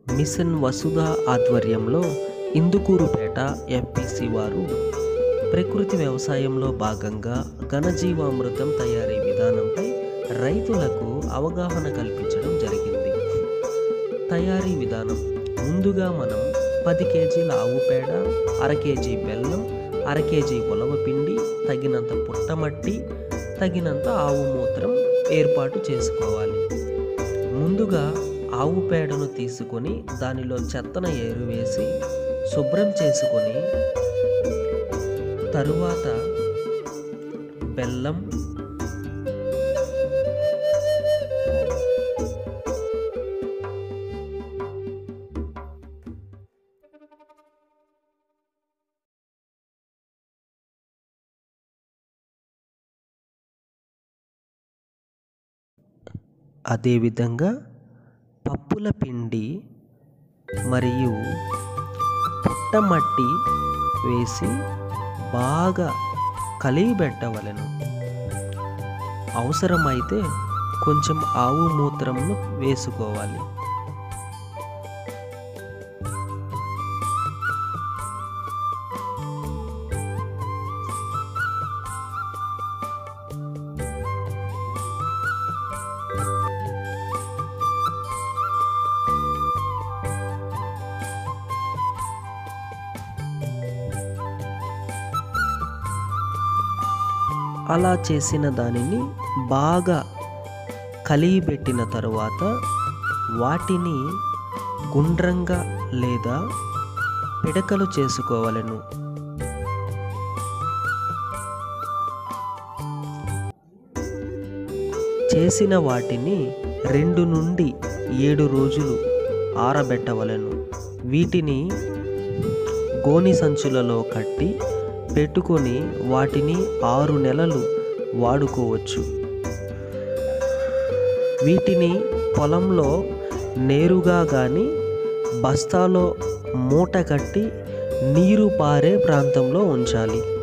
machine వసుధ ఆధ్వర్యంలో Indukurpet FPC వారు ప్రకృతి వ్యవసాయంలో భాగంగా ఘనజీవామృతం తయారీ విధానంపై రైతులకు అవగాహన కల్పించడం జరిగింది తయారీ విధానం ముందుగా మనం పది కేజీల ఆవు పేడ అర కేజీ బెల్లం అర కేజీ ఉలవ పిండి తగినంత పుట్టమట్టి తగినంత ఆవు మూత్రం ఏర్పాటు చేసుకోవాలి ముందుగా ఆవు పేడను తీసుకొని దానిలో చెత్తన ఏరువేసి శుభ్రం చేసుకొని తరువాత బెల్లం అదేవిధంగా పప్పుల పిండి మరియు పుట్టమట్టి వేసి బాగా కలిగిపెట్టవలెను అవసరమైతే కొంచెం ఆవు మూత్రంను వేసుకోవాలి అలా చేసిన దానిని బాగా కలిగిపెట్టిన తరువాత వాటిని గుండ్రంగా లేదా పిడకలు చేసుకోవలెను చేసిన వాటిని రెండు నుండి ఏడు రోజులు ఆరబెట్టవలెను వీటిని గోని సంచులలో కట్టి పెట్టుకొని వాటిని ఆరు నెలలు వాడుకోవచ్చు వీటిని పొలంలో నేరుగా కానీ బస్తాలో మూట కట్టి నీరు పారే ప్రాంతంలో ఉంచాలి